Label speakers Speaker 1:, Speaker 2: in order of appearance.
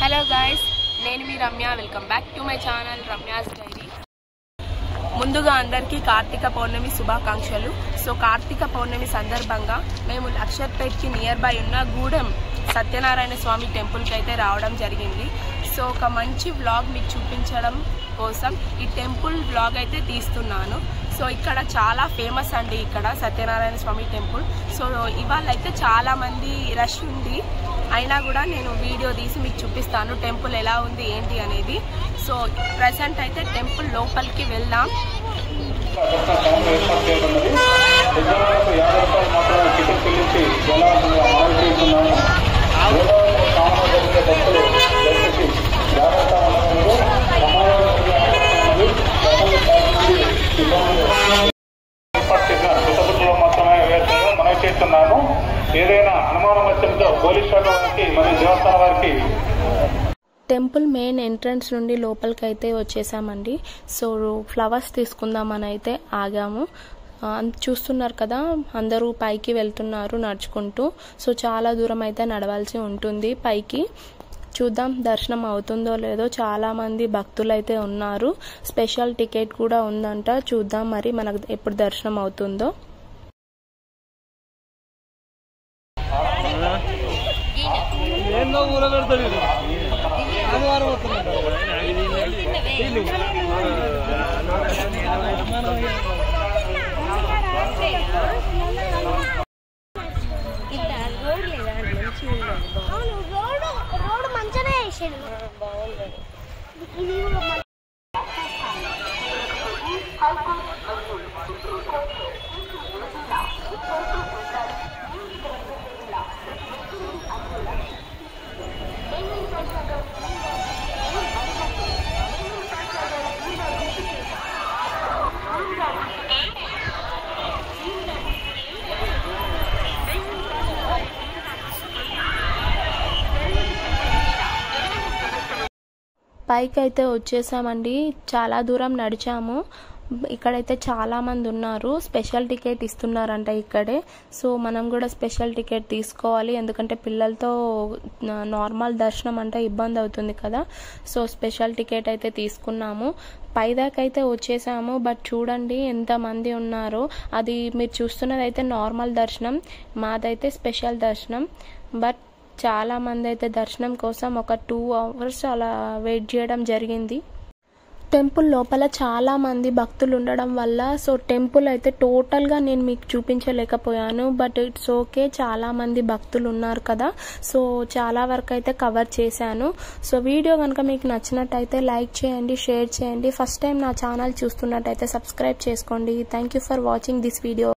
Speaker 1: Hello guys నేను మీ Ramya welcome back to my channel Ramya's diary ముందుగా అందరికీ కార్తీక పౌర్ణమి శుభాకాంక్షలు సో కార్తీక పౌర్ణమి సందర్భంగా మేము లక్షర్పేట్కి నియర్ బై ఉన్న గూడెం సత్యనారాయణ స్వామి టెంపుల్కి అయితే రావడం జరిగింది సో ఒక మంచి వ్లాగ్ మీకు చూపించడం కోసం ఈ టెంపుల్ వ్లాగ్ అయితే తీస్తున్నాను సో ఇక్కడ చాలా ఫేమస్ అండి ఇక్కడ సత్యనారాయణ స్వామి టెంపుల్ సో ఇవాళ అయితే చాలా మంది రష్ ఉంది అయినా కూడా నేను వీడియో తీసి మీకు చూపిస్తాను టెంపుల్ ఎలా ఉంది ఏంటి అనేది సో ప్రజెంట్ అయితే టెంపుల్ లోపలికి వెళ్దాం
Speaker 2: దర్శన సమయం ఏర్పాటు చేయబడినది విజయవాడకు యాభై రూపాయలు మాత్రమే టికెట్ చెల్లించి వెళ్ళాల్సిందిగా మనవి చేస్తున్నాము గోదావరి స్నానం జరిగే భక్తులు దయచేసి జాగ్రత్త ఉండడంలో ఏర్పాటు చేసిన చిత్తపుట్టులో మాత్రమే వేయాల్సిందిగా మనవి చేస్తున్నాను ఏదైనా అనుమానం వచ్చంతో పోలీస్ శాఖ వారికి మరియు దేవస్థానం వారికి
Speaker 1: టెంపుల్ మెయిన్ ఎంట్రన్స్ నుండి లోపలికి అయితే వచ్చేసామండి సో ఫ్లవర్స్ తీసుకుందామని అయితే ఆగాము ఆ, చూస్తున్నారు కదా అందరూ పైకి వెళ్తున్నారు నడుచుకుంటూ సో చాలా దూరం అయితే నడవాల్సి ఉంటుంది పైకి చూద్దాం దర్శనం అవుతుందో లేదో చాలా మంది భక్తులు అయితే ఉన్నారు స్పెషల్ టికెట్ కూడా ఉందంట చూద్దాం మరి మనకు ఎప్పుడు దర్శనం అవుతుందో
Speaker 3: ఏందో ఊర పెడతాడు వీడు. ఆదివారం వస్తున్నాడు. వీళ్ళు.
Speaker 4: అవును రోడ్డు రోడ్డు మంచిగానే వేసాడు ఇది కూడా మంచి-
Speaker 1: పైకి అయితే వచ్చేసామండి చాలా దూరం నడిచాము ఇక్కడైతే చాలా మంది ఉన్నారు స్పెషల్ టికెట్ ఇస్తున్నారంట ఇక్కడే సో మనం కూడా స్పెషల్ టికెట్ తీసుకోవాలి ఎందుకంటే పిల్లలతో నా- నార్మల్ దర్శనం అంటే ఇబ్బంది అవుతుంది కదా సో స్పెషల్ టికెట్ అయితే తీసుకున్నాము పైదాకా అయితే వచ్చేసాము బట్ చూడండి ఎంత మంది ఉన్నారో అది మీరు చూస్తున్నది అయితే నార్మల్ దర్శనం మాదైతే స్పెషల్ దర్శనం బట్ చాలా మంది అయితే దర్శనం కోసం ఒక టూ అవర్స్ అలా వెయిట్ చేయడం జరిగింది టెంపుల్ లోపల చాలా మంది భక్తులు ఉండడం వల్ల సో టెంపుల్ అయితే టోటల్గా నేను మీకు చూపించలేకపోయాను బట్ ఇట్స్ ఓకే చాలా మంది భక్తులు ఉన్నారు కదా సో చాలా వరకు అయితే కవర్ చేశాను సో వీడియో కనుక మీకు నచ్చినట్టయితే లైక్ చేయండి షేర్ చేయండి ఫస్ట్ టైం నా ఛానల్ చూస్తున్నట్టయితే సబ్స్క్రైబ్ చేసుకోండి thank you for watching this video